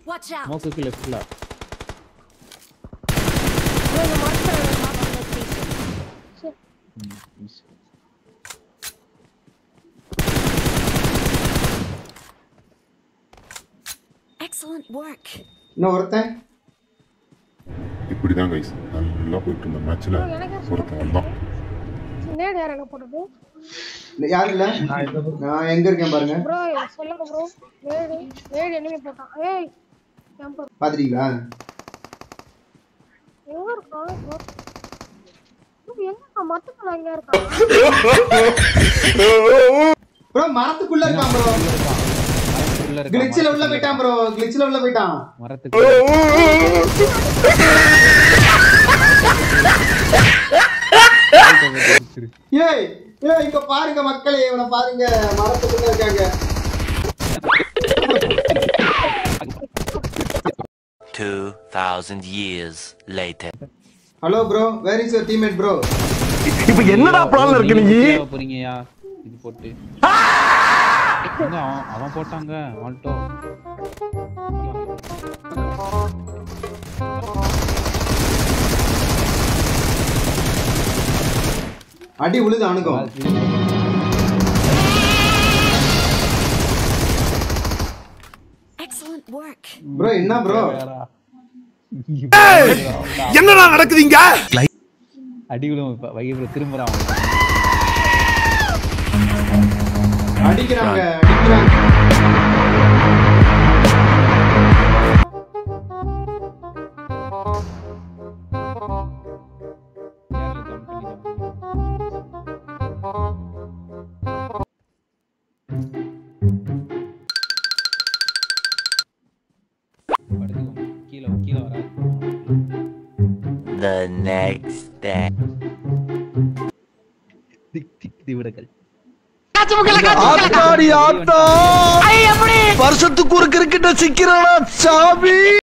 Watch out! ஸ்மோக்குக்கு லெஃப்ட்ல bro, இந்த மரத்துல ஒரு map location. சரி. Excellent work. இன்னும் ஒருத்தன் இப்படிதான் கைஸ் நல்லா போயிட்டு இருந்த மேட்ச்ல ஒருத்தன் வந்தான் நேடு யார் என்ன போட்டது யாரு இல்ல நான் எங்க இருக்கேன் பாருங்க ப்ரோ சொல்லுங்க ப்ரோ நேடு நேடு enemy போட்டான் ஏய் கேம்பர் பாத்துட்டீங்களா எங்க இருக்கான் bro? bro, எங்க இருக்கான் மத்தத்துல எங்க இருக்கான் ப்ரோ மரத்துக்குள்ள இருக்கான் ப்ரோ உள்ள இருக்க கிளிச்சில உள்ள போயிட்டான் ப்ரோ கிளிச்சில உள்ள போயிட்டான் மரத்துக்கு ஏய் ஏய் இங்க பாருங்க மக்களே இவனை பாருங்க மரத்துக்குள்ள இருக்காங்க 2,000 years later. Hello bro where is your teammate bro இப்ப என்னடா பிளான்ல இருக்கு நீ நீங்க போறீங்கயா இது போட்டு எங்க அவன் அவன் போட்டாங்க ஆல்டோ அடி உழுது அணுகும் Excellent work. ப்ரோ என்ன ப்ரோ என்னடா நடக்குதுங்க அடிவிலும் இப்ப வகையில் திரும்புறான் அவன். அடிக்கிறாங்க அடிக்கிறாங்க ஏர்ல jump பண்ணி jump பண்ணி. படுத்துக்கோ. கீழே கீழே வராது The next day. திக் திக் திவிடங்கள் ஆத்தாடி ஆத்தா வருஷத்துக்கு ஒரு கிரிக்கெட்ட சிக்கிறானா சாமி